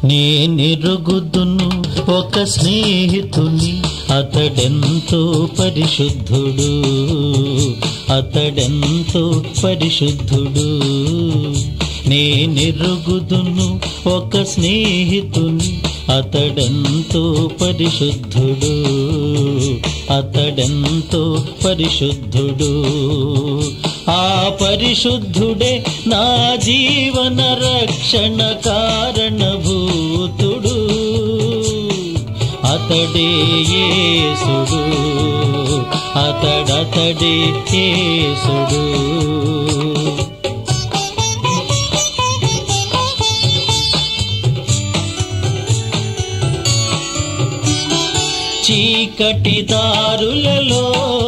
నేనెరుగుదును ఒక స్నేహితుని అతడెంతో పరిశుద్ధుడు అతడెంతో పరిశుద్ధుడు నేనెరుగుదును ఒక స్నేహితుని అతడెంతో పరిశుద్ధుడు అతడెంతో పరిశుద్ధుడు ఆ పరిశుద్ధుడే నా జీవన రక్షణ కారణభూతుడు అతడే యేసుడు అతడతడే యేసుడు చీకటి దారులలో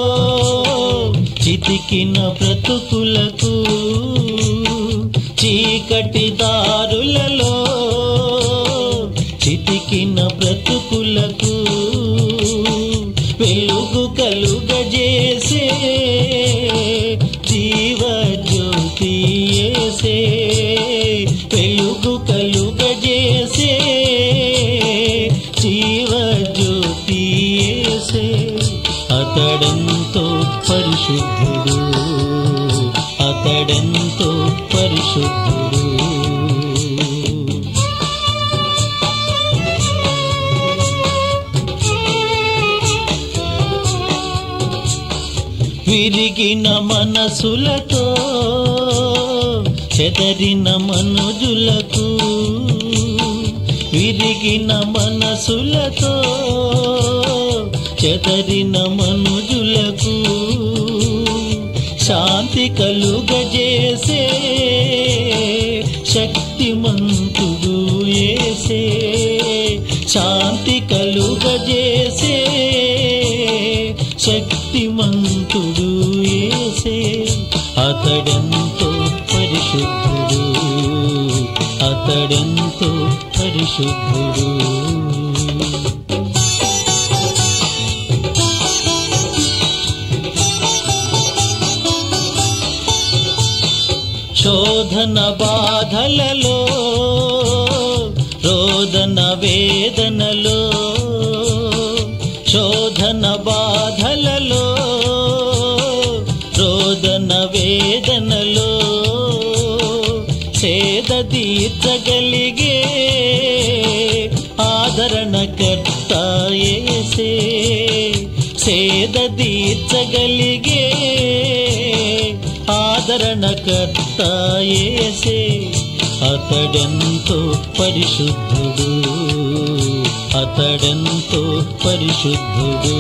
చితికిన బ్రతుకులకు చీకటి దారులలో చితికిన బ్రతుకులకు వెలుగు కలుగజేసే జీవజ్యోతి యేసే వెలుగు కలుగజేసే జీవజ్యోతి యేసే అతడెంతో పరిశుద్ధుడు అతడెంతో పరిశుద్ధుడు విరిగిన మనసులతో చెదరిన మనుజులకు విరిగిన మనసులతో చెదరిన మనుజులకు శాంతి కలుగజేసే శక్తిమంతుడు ఏసే శాంతి కలుగజేసే శక్తిమంతుడు ఏసే అతడెంతో పరిశుద్ధుడు అతడెంతో పరిశుద్ధుడు శోధన బాధలలో రోదన వేదనలో శోధన బాధలలో రోదన వేదనలో సేద తీర్చగలిగే ఆదరణ కర్త ఏసే సేద తీర్చగలిగే ఆదరణ కర్త ఏసే అతడెంతో పరిశుద్ధుడు అతడెంతో పరిశుద్ధుడు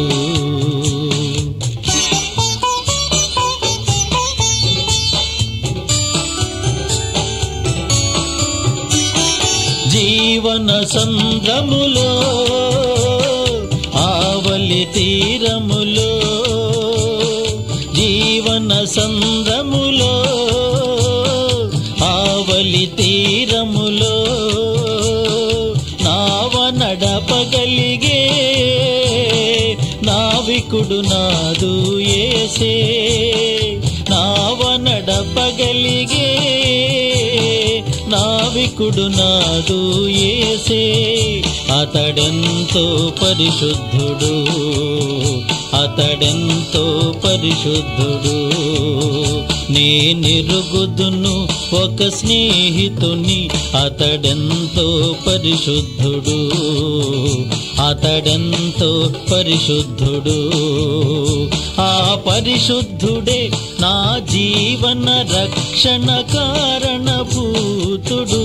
జీవన సంద్రములో ఆవలి తీరములో జీవన సంద్రములో ఆవలి తీరములో నావ నడపగలిగే నావికుడు నాదు ఏసే నావ నడపగలిగే నావికుడు నాదు ఏసే అతడెంతో పరిశుద్ధుడు అతడెంతో పరిశుద్ధుడు నేనిరుగుదును ఒక స్నేహితుని అతడెంతో పరిశుద్ధుడు అతడెంతో పరిశుద్ధుడు ఆ పరిశుద్ధుడే నా జీవన రక్షణ కారణభూతుడు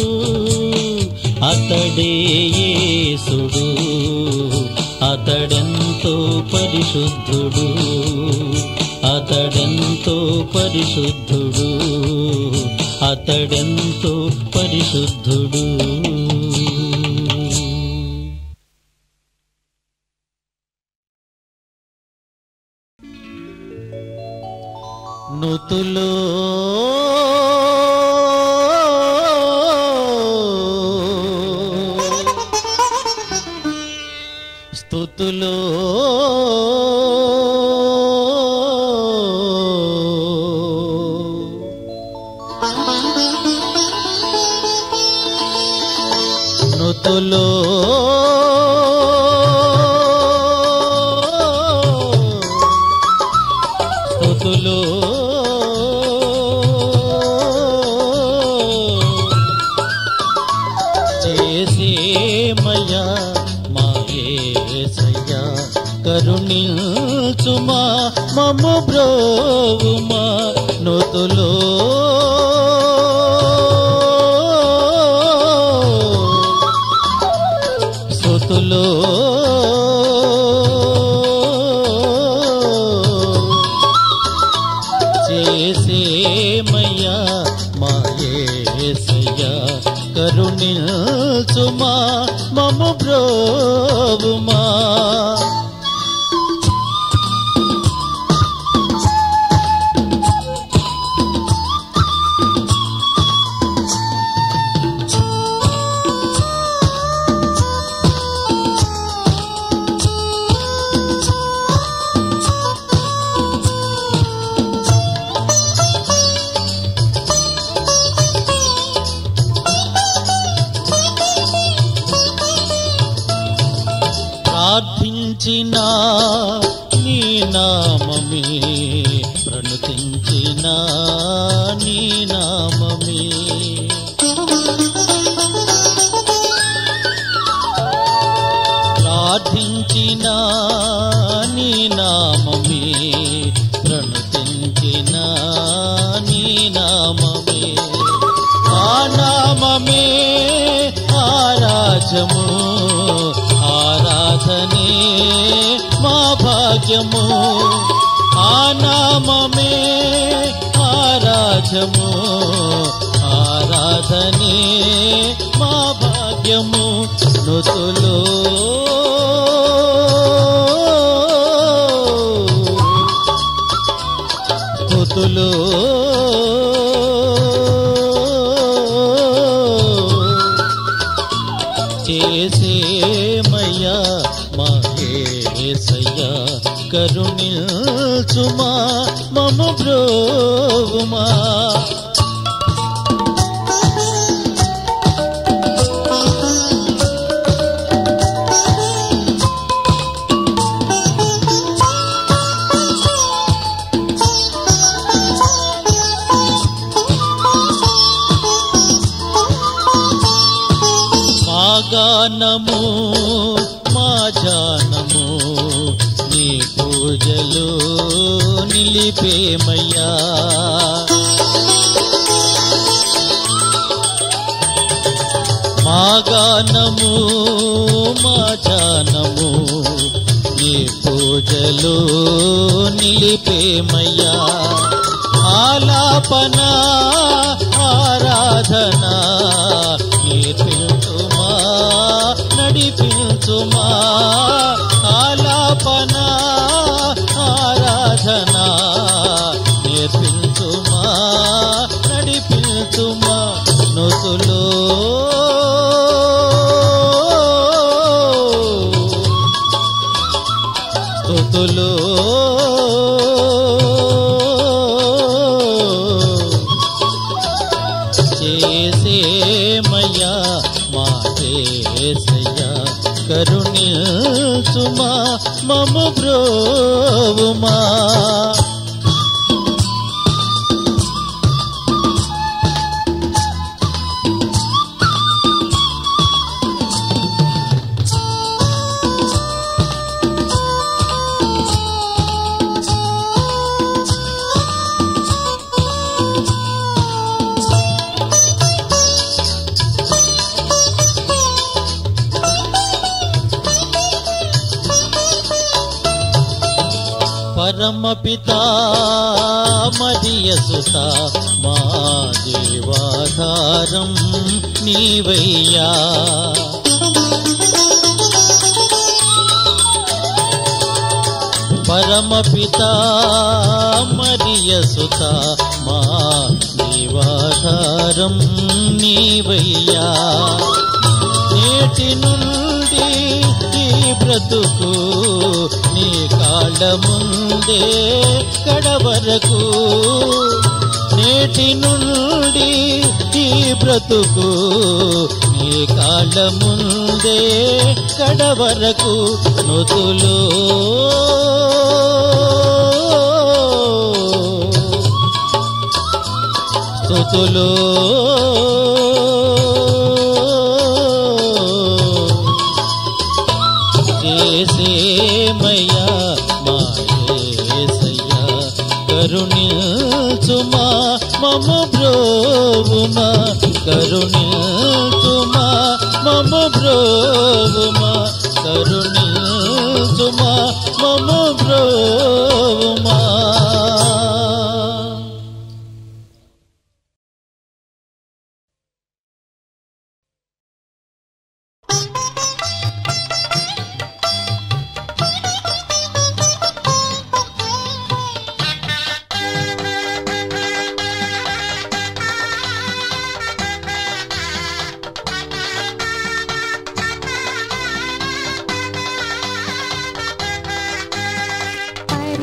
అతడే యేసుడు అతడెంతో పరిశుద్ధుడు అతడెంతో పరిశుద్ధుడు అతడెంతో పరిశుద్ధుడు నుతులో స్థుతులో స్థుతులో స్థుతులు చేసేమయ్యా మాయేసయ్యా కరుణించుమా మము బ్రోవుమా నుతులో స్థుతులో చేసేమయ్యా మాయేసయ్యా కరుణించుమా మము బ్రోవుమా ప్రార్థించిన నీ నామమే ప్రణుతించిన నీ నామమే ప్రార్థించిన నీ నామమే ప్రణుతించిన నీ నామమే ఆ నామమే ఆరాజము ఆరాధనే మా భాగ్యము ఆ నామమే ఆరాజము ఆరాధనే మా భాగ్యము నుతులో స్థుతులు చేసేమయ్యా మాయేసయ్యా కరుణిల్చుమా మము బ్రోవుమా మా గానము మా జానము నీ పూజలు నిలిపేమయ్యా మా గానము మా జానము నీ పూజలు నిలిపేమయ్యా ఆలాపన ఆరాధన నేర్పించుమా నడిపించుమా ఆలాపన ఆరాధన నేర్పించుమా నడిపించుమా నుతులో స్థుతులు చేసేమయ్యా మా చేసయ్యా కరుణిల్చుమా మమ బ్రోవుమా పరమపితా మదియ సుత మా దేవాధారం నీవయ్యా పరమపితా మరియ సుత మా దేవాధారం నీవయ్యా నేటి నుండి ఈ బ్రతుకు నీ కాళ్ళ ముందే కడవరకు నేటి నుండి ఈ బ్రతుకు నీ కాళ్ళ ముందే కడవరకు నుతులో స్థుతులో చేసేమయ్యా మాయేసయ్యా కరుణిల్చుమా మమ బ్రోవుమా కరుణిల్చుమా మమ బ్రోవుమా కరుణిల్చుమా మమ బ్రోవుమా పై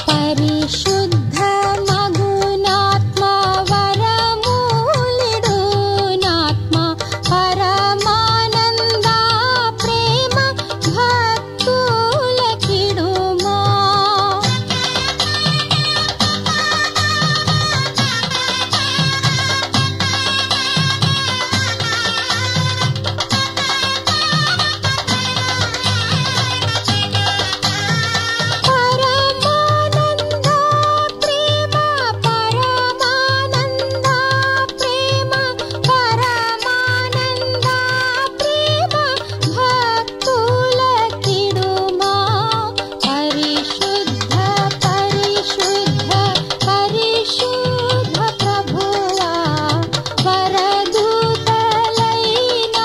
పరిశుద్ధ మగునాత్మ వరమూలిడునాత్మ పరమానంద ప్రేమ భక్తులకిడుమా పరమానంద ప్రేమ పరమానంద ప్రేమ పరమానంద ప్రేమ భక్తులకిడుమా పరిశుద్ధ పరిశుద్ధ పరిశుద్ధ ప్రభువా వరదూతలైనా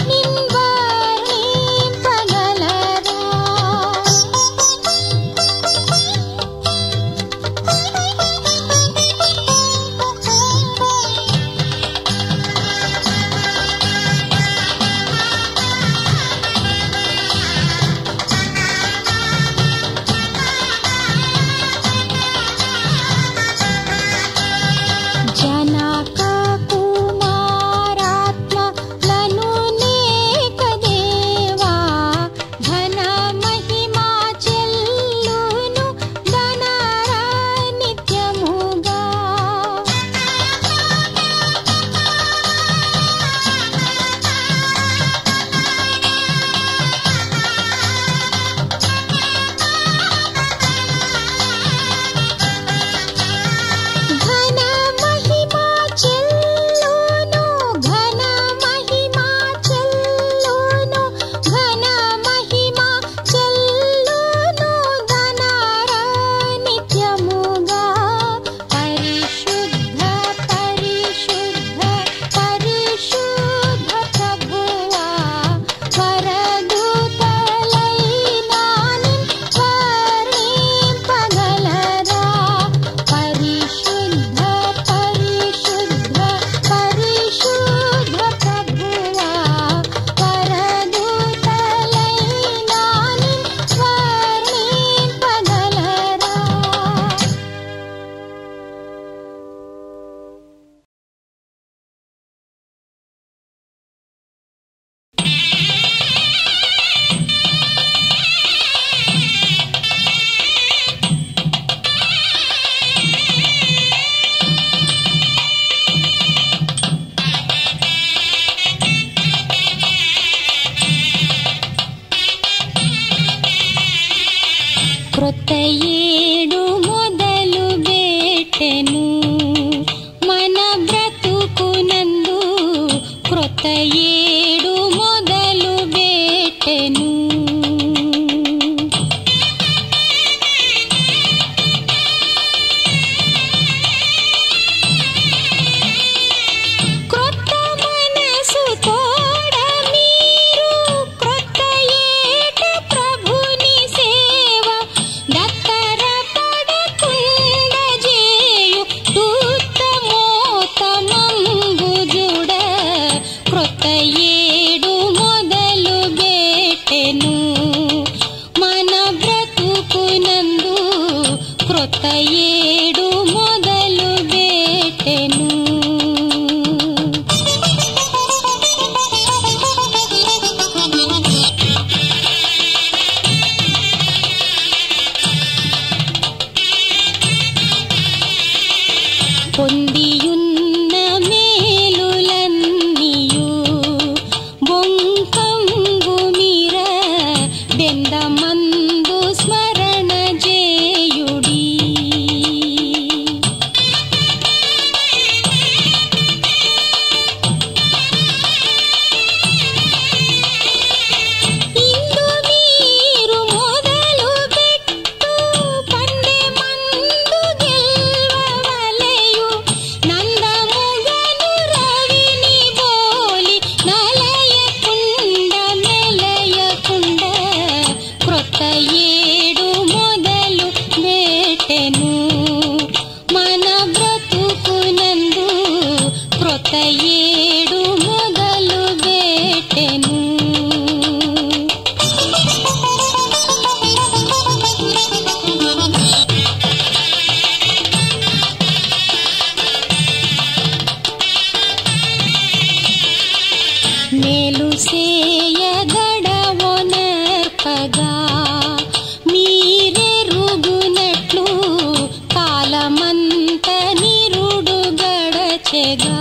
నిన్వర్ణింపగలరా జనక కుమారాత్మ లను నేకదేవా ఘన మహిమా చెల్లును ధనరా నిత్యముగా ఘన మహిమా చెల్లును ఘన మహిమా చెల్లును ఘన మహిమా చెల్లును ధనరా నిత్యముగా పరిశుద్ధ పరిశుద్ధ పరిశుద్ధ ప్రభువా వరదూతలైనా నిన్వర్ణింపగలరా పరిశుద్ధ పరిశుద్ధ పరిశుద్ధ ప్రభువా వరదూతలైనా నిన్వర్ణింపగలరా క్రొత్త ఏడు మొదలు బెట్టెను మన బ్రతుకునందు క్రొత్త ఏడు మొదలు బెట్టెను క్రొత్త మనసు తోడ మీరు క్రొత్త ఏట ప్రభుని సేవ దత్తర పడకుండ జేయు ఉత్తమోత్తమంబుజుడ క్రొత్త ఏడు మొదలు బెట్టెను మన బ్రతుకునందు క్రొత్త ఏడు మొదలు బెట్టెను పొందియున్న మేలులన్నీయు బొంకంబు మీర బెందమందు స్మరణ జేయుడి ఇందు మీరు మొదలు పెట్టు పండే మందు గెల్వవలెయు నన్ను వేడగా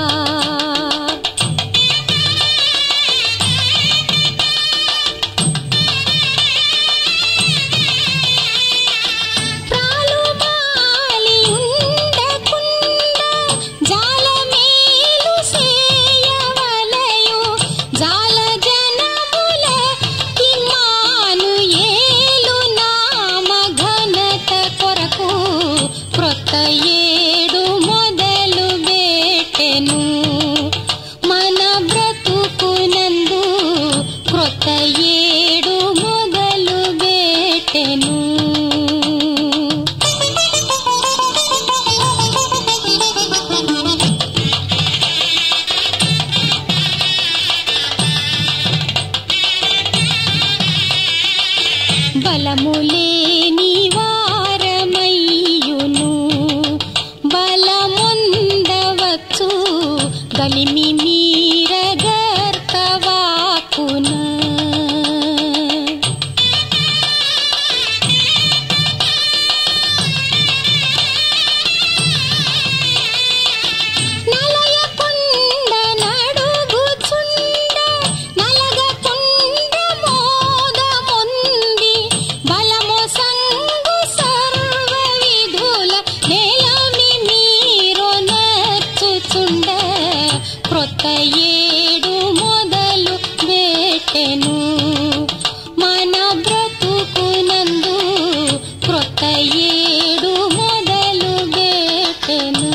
ప్రాలుమాలి ఉండకుండా జాలమేలు సేయవలయు జాల జనముల కిమ్మాను ఏలు నామ ఘనత కొరకు క్రొత్త ఏడు మొదలు బెట్టెను మన బ్రతుకునందు క్రొత్త ఏడు మొదలు బెట్టెను బలములేని వారమయ్యును బలముందవచ్చు గలిమి మీరగర్తవాకున నలయకుండ నడుగుచుండ నలగకుండ మోదముంది బలము సంగు సర్వ విధుల నేలమి మీరు నచ్చుచుండ క్రొత్త ఏడు మొదలు వేటెను మన బ్రతుకునందు క్రొత్త ఏడు మొదలు వేటెను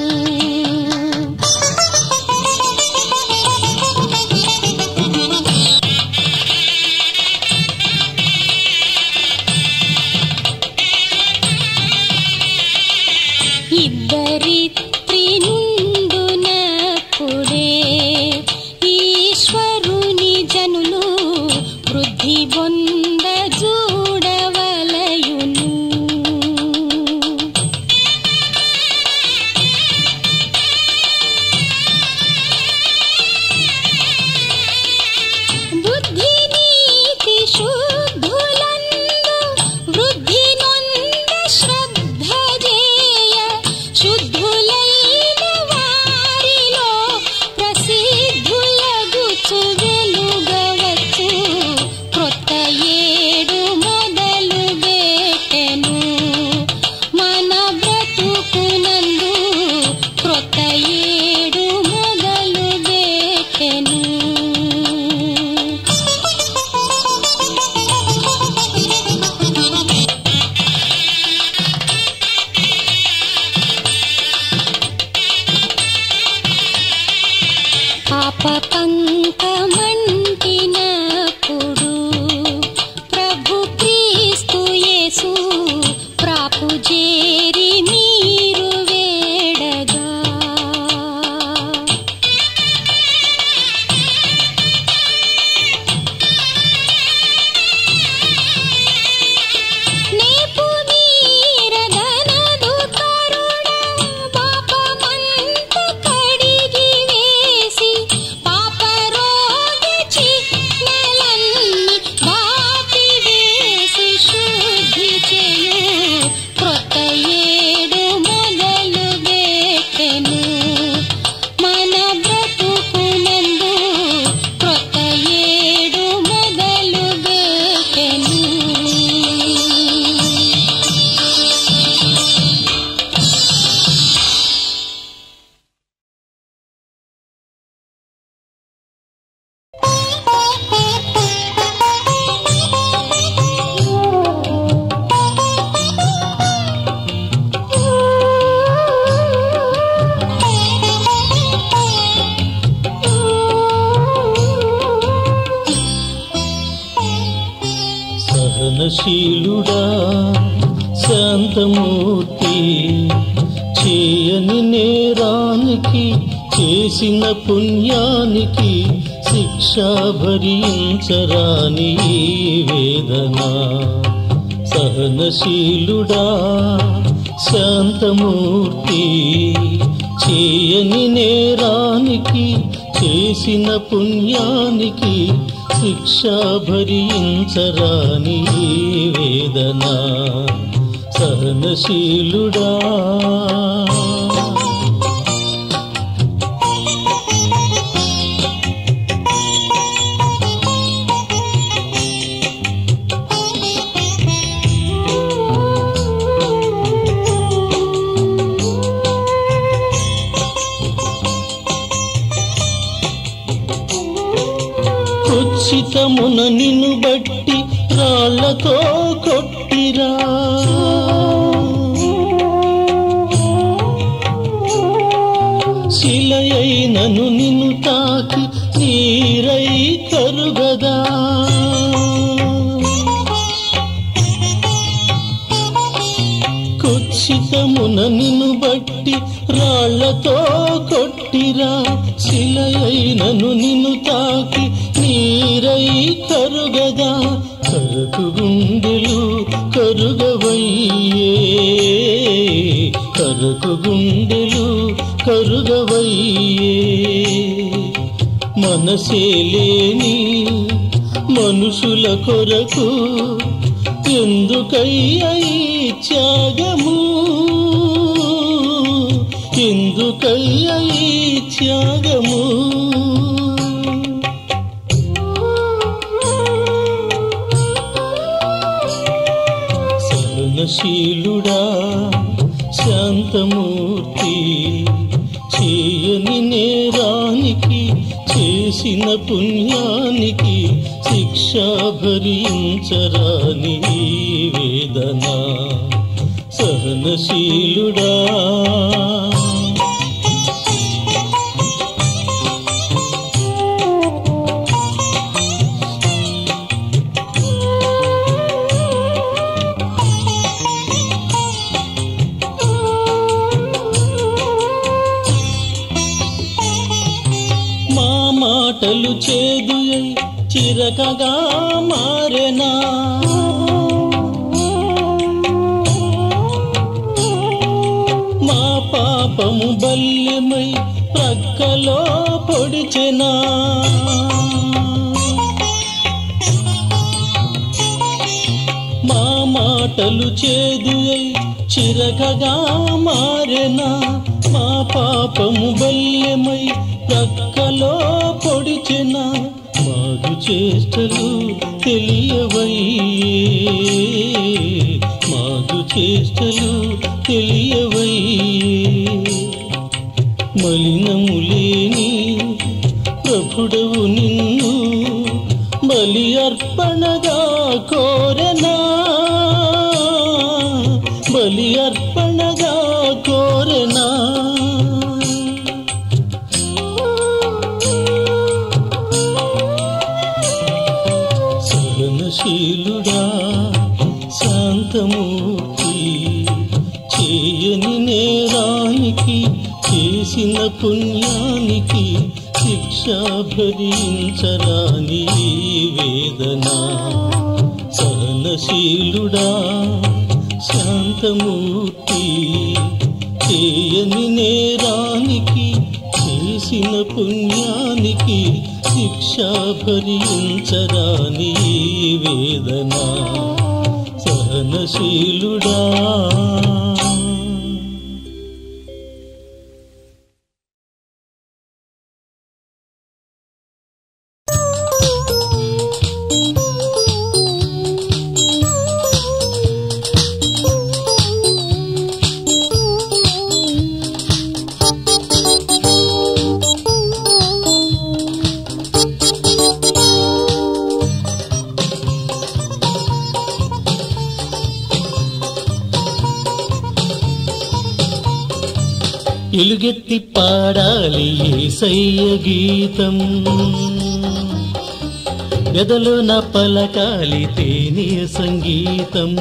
ఇద్దరిత్రి నుండునప్పుడే ఈశ్వరుని జనులు వృద్ధి పొంద చూడవలయును బుద్ధి నీతి శుద్ధులందు వృద్ధి నొంద శ్రద్ధ జేయ శుద్ధులైన వారిలో ప్రసిద్ధులగుచు వెలుగవచ్చు క్రొత్త ఏడు మొదలు బెట్టెను మన బ్రతుకునందు క్రొత్త ఏడు మొదలు బెట్టెను పాప పంకమంటినప్పుడు ప్రభు క్రీస్తు యేసు ప్రాపు చేరి మీరు వేడగా నేపు నీరదనదు కరుణ పాపమంత కడిగి వేసి పాప రోగి చిహ్నలన్నీ బాపి వేసి శుద్ధి చేయు క్రొత్త ఏడు మొదలు బెట్టెను మన బ్రతుకునందు క్రొత్త ఏడు మొదలు బెట్టెను సహనశీలుడా శాంతమూర్తి చేయని నేరానికి చేసిన పుణ్యానికి శిక్ష భరించరాని ఈ వేదన సహనశీలుడా శాంతమూర్తి చేయని నేరానికి చేసిన పుణ్యానికి శిక్ష భరించరాని ఈ వేదన సహనశీలుడా కుత్సితమున నిన్ను బట్టి రాళ్లతో కొట్టిరా శిలయైనను నిన్ను తాకి నీరై కరుగదా కుత్సితమున నిన్ను బట్టి రాళ్లతో కొట్టిరా శిలయైనను నిన్ను తాకి నీరై కరుగదా కరకు గుండెలు కరుగవయ్యే కరకు గుండెలు కరుగవయ్యే మనసే లేని మనుషుల కొరకు ఎందుకయ్య ఈ త్యాగము ఎందుకయ్య ఈ త్యాగము సహనశీలుడా శాంతమూర్తి చేయని నేరానికి చేసిన పుణ్యానికి శిక్ష భరించరాని ఈ వేదన సహనశీలుడా మా మాటలు చేదు చిరకగా మారెనా మా పాపము బల్యమై ప్రక్కలో పొడిచెనా మా మాటలు చేదు చిరకగా మారెనా మా పాపము బల్యమై ప్రక్కలో పొడిచెన మాగు చేష్టలు తెలియవయ్యే మాగు చేష్టలు తెలియవయ్యే మలినము లేని ప్రభుడవు నిన్ను బలి అర్పణగా కోరెనా బలి అర్పణగా కోరెనా సహనశీలుడా శాంతమూర్తి చేయని నేరానికి చేసిన పుణ్యానికి శిక్ష భరించరాని ఈ వేదన సహనశీలుడా శాంతమూర్తి చేయని నేరానికి చేసిన పుణ్యానికి శిక్ష భరించరాని ఈ వేదన సహనశీలుడా ఎలుగెత్తి పాడాలి ఏసయ్య గీతం ఎదలో నా పలకాలి తేనీయ సంగీతం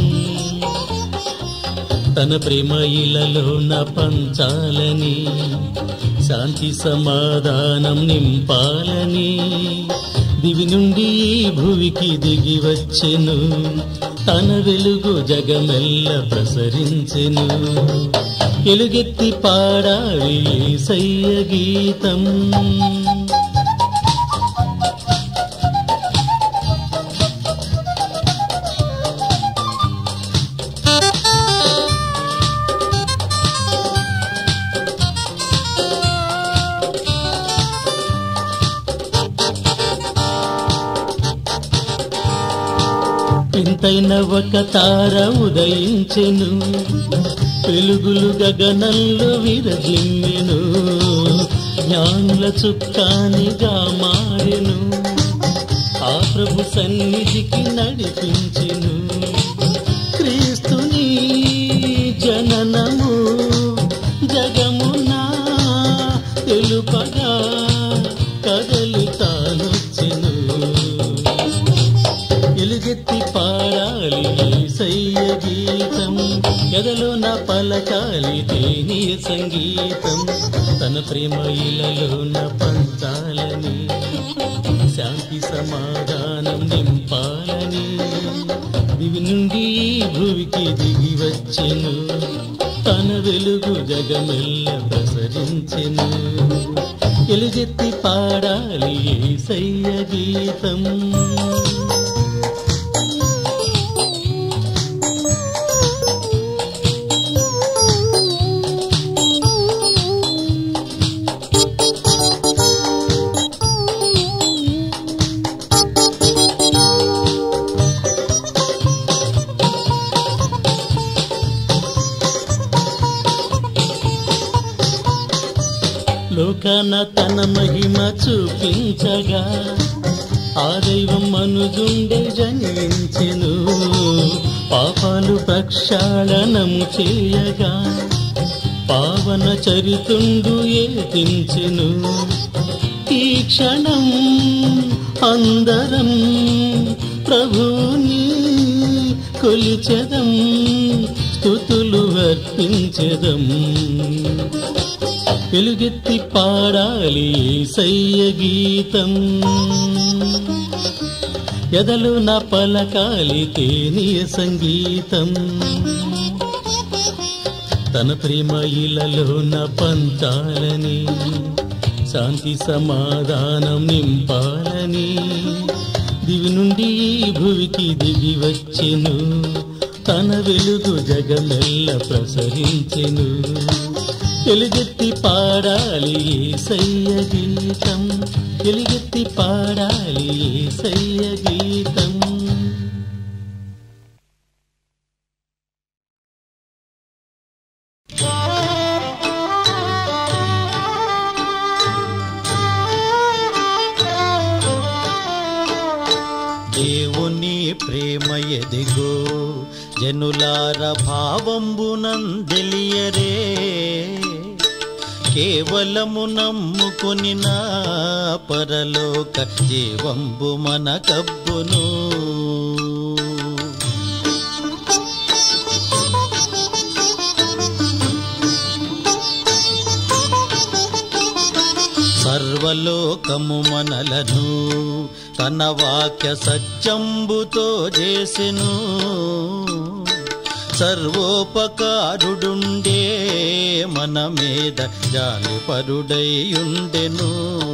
తన ప్రేమ ఇలలో నా పంచాలని శాంతి సమాధానం నింపాలని దివి నుండి ఈ భువికి దిగి వచ్చెను తన వెలుగు జగమెల్ల ప్రసరించెను ఎలుగెత్తి పాడాలి ఏసయ్య గీతం వింతైన ఒక తార ఉదయించెను వెలుగులు గగనంలో విరజిమ్మెను జ్ఞానుల చుక్కానిగా మారెను ఆ ప్రభు సన్నిధికి నడిపించెను క్రీస్తుని జననము జగమునా తెలుపగా కదలి తానొచ్చెను ఎలుగెత్తి పాడాలి సయ్య గీతం ఎదలో నా పలకాలి తేనీయ సంగీతం తన ప్రేమ ఇలలో నా పంచాలని శాంతి సమాధానం నింపాలని దివి నుండి ఈ భూమికి దిగి వచ్చెను తన వెలుగు జగమెల్ల ప్రసరించెను ఎలుగెత్తి పాడాలి సయ్య గీతం లోకాన తన మహిమ చూపించగా ఆ దైవం మనుజుండే జనించెను పాపాలు ప్రక్షాళనము చేయగా పావన చరితుండు ఏతించెను ఈ క్షణం అందరం ప్రభుని కొలిచెదం స్థుతులు అర్పించెదం వెలుగెత్తి పాడాలి సయ్య గీతం ఎదలు నా పలకాలి తేనియ సంగీతం తన ప్రేమ ఇలలో నా పంచాలని శాంతి సమాధానం నింపాలని దివి నుండి ఈ భూమికి దిగి వచ్చెను తన వెలుగు జగమెల్ల ప్రసరించెను ఎలుగెత్తి పాడాలి సయ్య గీతం ఎలుగెత్తి పాడాలి సయ్య గీతం దేవుని ప్రేమ ఎదిగో జనులార భావంబునందెలియరే కేవలము నమ్ముకుని నా పరలోక జీవంబు మన కబ్బును సర్వలోకము మనలను తన వాక్య సత్యంబుతో చేసెను సర్వోపకారుడుండే మన మీద జాలిపరుడైయుండెను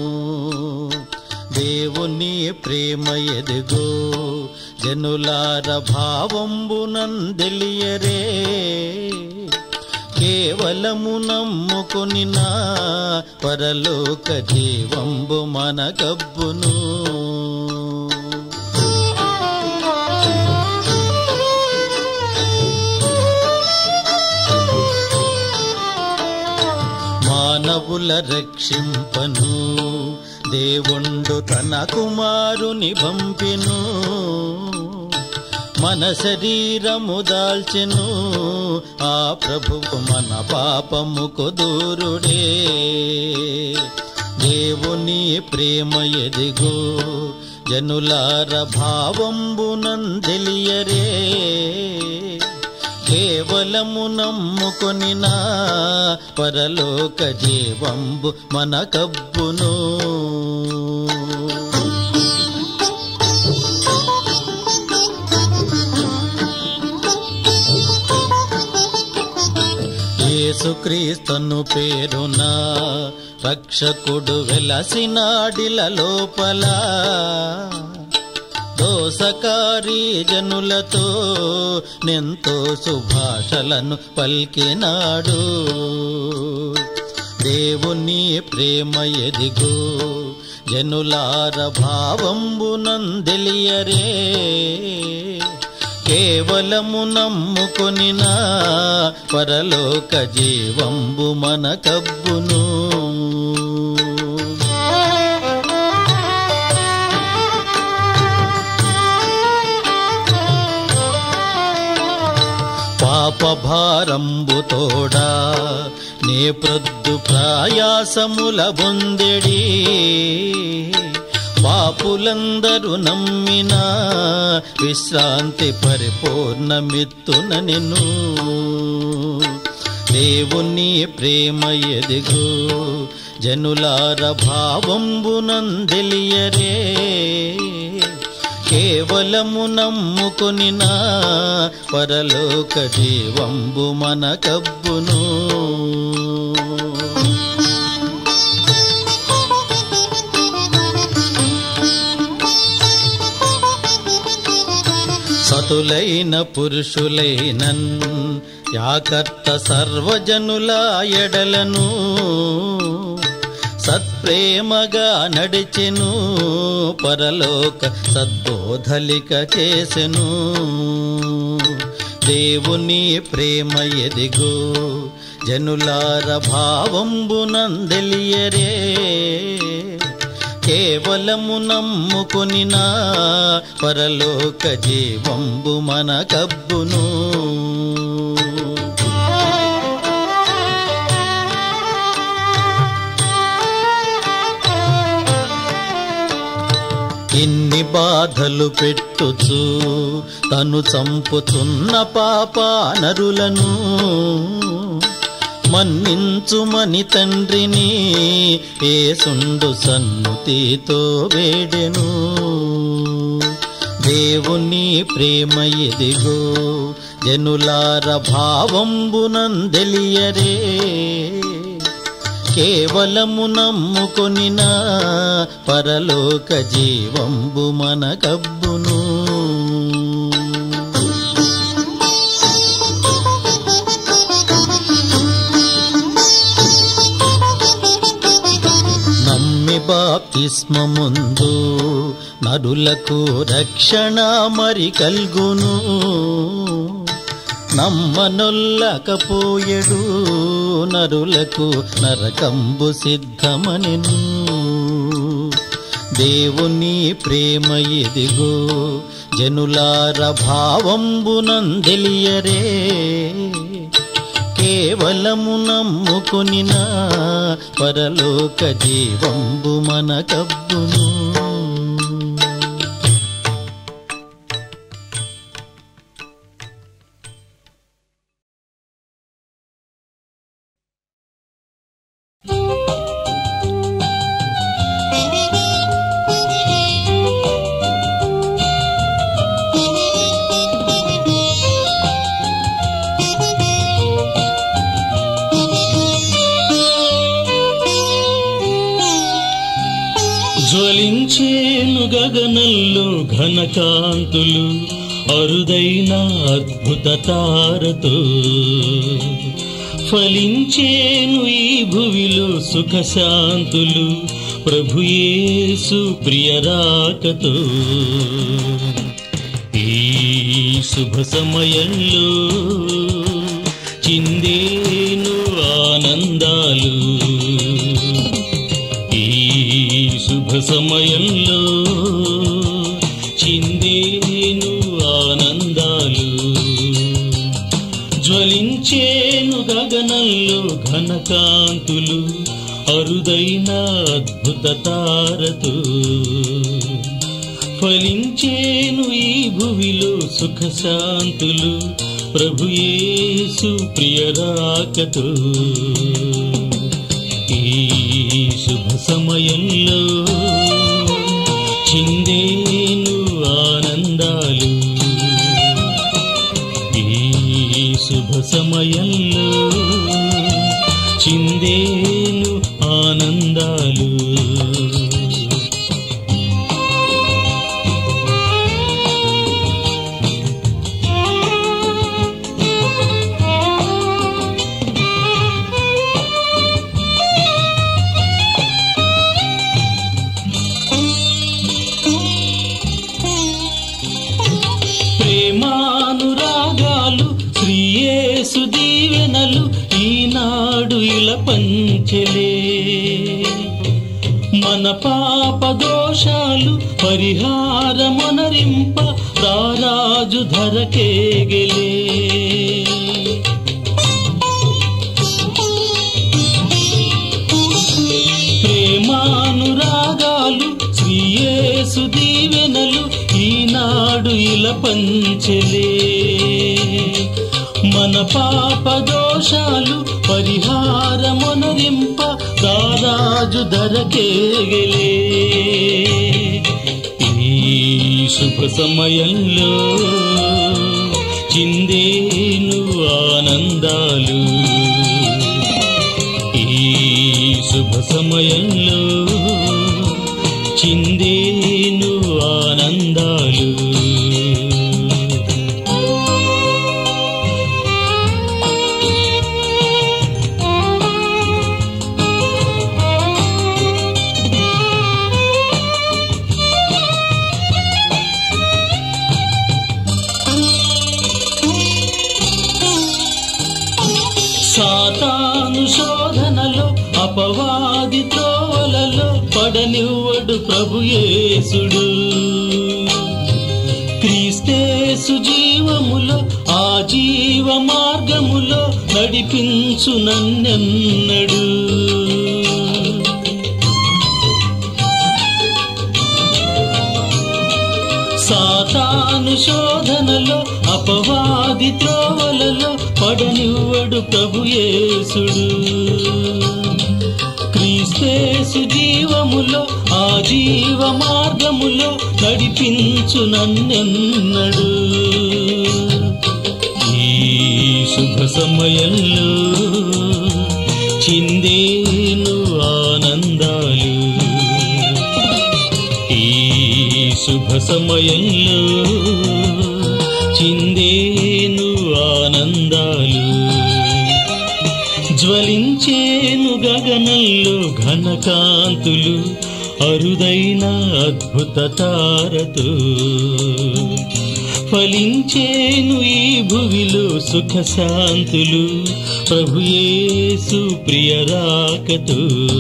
దేవుని ప్రేమ ఎదుగో జనులార భావంబునందెలియరే కేవలము నమ్ముకుని నా పరలోక జీవంబు మన గబ్బును మానవుల రక్షింపను దేవుండు తన కుమారుని పంపెను మన శరీరము దాల్చెను ఆ ప్రభువు మన పాపముకు దూరుడే దేవుని ప్రేమ ఎదిగో జనులార భావంబునందెలియరే కేవలము నమ్ముకొని నా పరలోక జీవంబు మన కబ్బును యేసుక్రీస్తును పేరున రక్షకుడు వెలసినాడిల లోపల దోసకారి జనులతో నెంతో సుభాషలను పలికినాడు దేవుని ప్రేమ ఎదిగో జనులార భావంబునందెలియరే కేవలము నమ్ముకొని నా పరలోక జీవంబు మన కబ్బును భారంబుతోడా నే ప్రొద్దు ప్రయాసముల బొందెడి పాపులందరూ నమ్మిన విశ్రాంతి పరిపూర్ణమిత్తున నిన్ను దేవుని ప్రేమ ఎదిగు జనులార భావంబునందెలియరే కేవలము నమ్ముకొని నా పరలోక జీవంబు మన కబ్బును సతులైన పురుషులైనన్ యాకర్త సర్వజనుల ఎడలను సత్ప్రేమగా నడిచెను పరలోక సద్బోధలిక చేసెను దేవుని ప్రేమ ఎదిగో జనులార భావంబునందెలియరే కేవలము నమ్ముకొని నా పరలోక జీవంబు మన కబ్బును ఇన్ని బాధలు పెట్టుచు తను చంపుతున్న పాప నరులను మన్నించుమని తండ్రిని ఏసుండు సన్నుతితో వేడెను దేవుని ప్రేమ ఎదిగో జనులార భావంబునందెలియరే కేవలము నమ్ముకొని నా పరలోక జీవంబు మన కబ్బును నమ్మి బాప్తిస్మముందు నరులకు రక్షణ మరి కల్గును నమ్మనొల్లకపోయడు నరులకు నరకంబు సిద్ధమనెను దేవుని ప్రేమ ఎదిగో జనులార భావంబునందెలియరే కేవలము నమ్ముకొని నా పరలోక జీవంబు మన కబ్బును జ్వలించేను గగనంలో ఘనకాంతులు అరుదైన అద్భుత తారతో ఫలించేను ఈ భువిలో సుఖశాంతులు ప్రభుయేసు ప్రియరాకతో ఈ శుభ సమయంలో చిందేను ఆనందాలు ఈ శుభ సమయంలో చిందేను ఆనందాలు జ్వలించేను గగనంలో ఘనకాంతులు అరుదైన అద్భుత తారతో ఫలించేను ఈ భువిలో సుఖ శాంతులు ప్రభుయేసు ప్రియరాకతో ఈ శుభ సమయంలో చిందేను ఆనందాలు ఈ శుభ సమయంలో చిందేను ఆనందాలు ప్రేమానురాగాలు శ్రీయేసు దీవెనలు ఈనాడు ఇలా పంచెలే మన పాప దోషాలు పరిహారమునరింప రారాజు ధరకేగలే ఇలా పంచలే మన పాప దోషాలు పరిహారమునరింప దారాజు ధరకేగలే ఈ శుభ సమయంలో చిందేను ఆనందాలు ఈ శుభ సమయంలో చిందేను ఆనందాలు సాతాను శోధనలో అపవాది త్రోవలలో పడనివ్వడు ప్రభుయేసుడు క్రీస్తేసు జీవములో ఆ జీవ మార్గములో నడిపించు నన్నెన్నడు సాతాను శోధనలో అపవాది త్రోవలలో పడనివ్వడు ప్రభుయేసుడు క్రీస్తేసు జీవములో ఆ జీవ మార్గములో నడిపించు నన్నెన్నడు ఈ శుభ సమయంలో చిందేను ఆనందాలు ఈ శుభ సమయంలో చిందేను ఆనందాలు జ్వలించేను గగనంలో ఘనకాంతులు అరుదైన అద్భుత తారతో ఫలించేను ఈ భువిలో సుఖ శాంతులు ప్రభుయేసు ప్రియరాకతో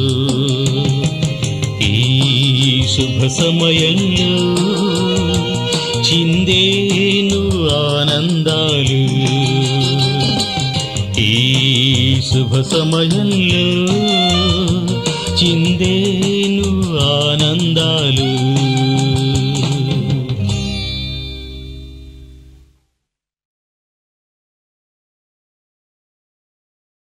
ఈ శుభ సమయంలో చిందేను ఆనందాలు ఈ శుభ సమయంలో చిందేను ఆనందాలు